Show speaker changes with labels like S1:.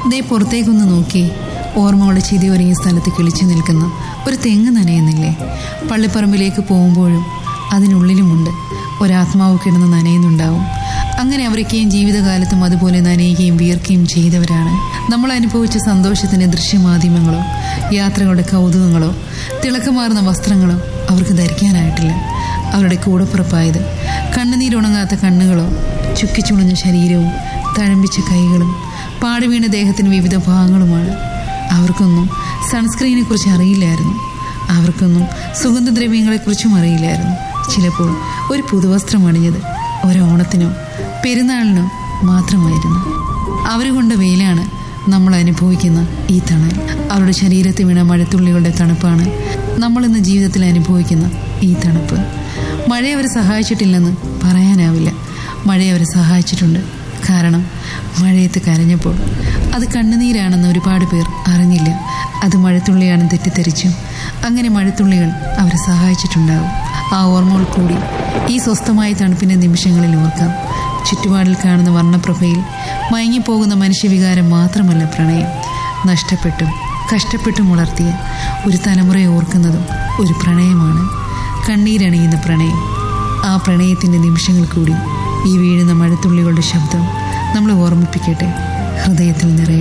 S1: ദേ പുറത്തേക്കൊന്ന് നോക്കി ഓർമ്മകളുടെ ചിതി ഒരുങ്ങിയ സ്ഥലത്ത് കിളിച്ചു നിൽക്കുന്ന ഒരു തെങ്ങ് നനയുന്നില്ലേ പള്ളിപ്പറമ്പിലേക്ക് പോകുമ്പോഴും അതിനുള്ളിലുമുണ്ട് ഒരാത്മാവ് കിടന്ന് നനയുന്നുണ്ടാവും അങ്ങനെ അവരൊക്കെയും ജീവിതകാലത്തും അതുപോലെ നനയുകയും വിയർക്കുകയും ചെയ്തവരാണ് നമ്മൾ അനുഭവിച്ച സന്തോഷത്തിന്റെ ദൃശ്യമാധ്യമങ്ങളോ യാത്രകളുടെ കൗതുകങ്ങളോ തിളക്കമാർന്ന വസ്ത്രങ്ങളോ അവർക്ക് ധരിക്കാനായിട്ടില്ല അവരുടെ കൂടപ്പുറപ്പായത് കണ്ണുനീരുണങ്ങാത്ത കണ്ണുകളോ ചുക്കിച്ചുണഞ്ഞ ശരീരവും തഴമ്പിച്ച കൈകളും പാടുവീണ ദേഹത്തിന് വിവിധ ഭാഗങ്ങളുമാണ് അവർക്കൊന്നും സൺസ്ക്രീനെ കുറിച്ച് അറിയില്ലായിരുന്നു അവർക്കൊന്നും സുഗന്ധദ്രവ്യങ്ങളെക്കുറിച്ചും അറിയില്ലായിരുന്നു ചിലപ്പോൾ ഒരു പുതുവസ്ത്രം അണിഞ്ഞത് ഒരോണത്തിനോ പെരുന്നാളിനോ മാത്രമായിരുന്നു അവർ കൊണ്ട വെയിലാണ് നമ്മൾ അനുഭവിക്കുന്ന ഈ തണൽ അവരുടെ ശരീരത്തിൽ വീണ മഴത്തുള്ളികളുടെ തണുപ്പാണ് നമ്മൾ ഇന്ന് ജീവിതത്തിൽ അനുഭവിക്കുന്ന ഈ തണുപ്പ് മഴയെ അവർ സഹായിച്ചിട്ടില്ലെന്ന് പറയാനാവില്ല മഴയെ അവർ സഹായിച്ചിട്ടുണ്ട് കാരണം മഴയത്ത് കരഞ്ഞപ്പോൾ അത് കണ്ണുനീരാണെന്ന് ഒരുപാട് പേർ അറിഞ്ഞില്ല അത് മഴത്തുള്ളിയാണെന്ന് തെറ്റിദ്ധരിച്ചു അങ്ങനെ മഴത്തുള്ളികൾ അവരെ സഹായിച്ചിട്ടുണ്ടാവും ആ ഓർമ്മകൾ കൂടി ഈ സ്വസ്ഥമായ തണുപ്പിന്റെ നിമിഷങ്ങളിൽ ഓർക്കാം ചുറ്റുപാടിൽ കാണുന്ന വർണ്ണപ്രഭയിൽ മയങ്ങിപ്പോകുന്ന മനുഷ്യവികാരം മാത്രമല്ല പ്രണയം നഷ്ടപ്പെട്ടും കഷ്ടപ്പെട്ടും വളർത്തിയ ഒരു തലമുറയെ ഓർക്കുന്നതും ഒരു പ്രണയമാണ് കണ്ണീരണിയുന്ന പ്രണയം ആ പ്രണയത്തിന്റെ നിമിഷങ്ങൾ കൂടി ഈ വീഴുന്ന മഴത്തുള്ളികളുടെ ശബ്ദം നമ്മളെ ഓർമ്മിപ്പിക്കട്ടെ ഹൃദയത്തിൽ നിറയെ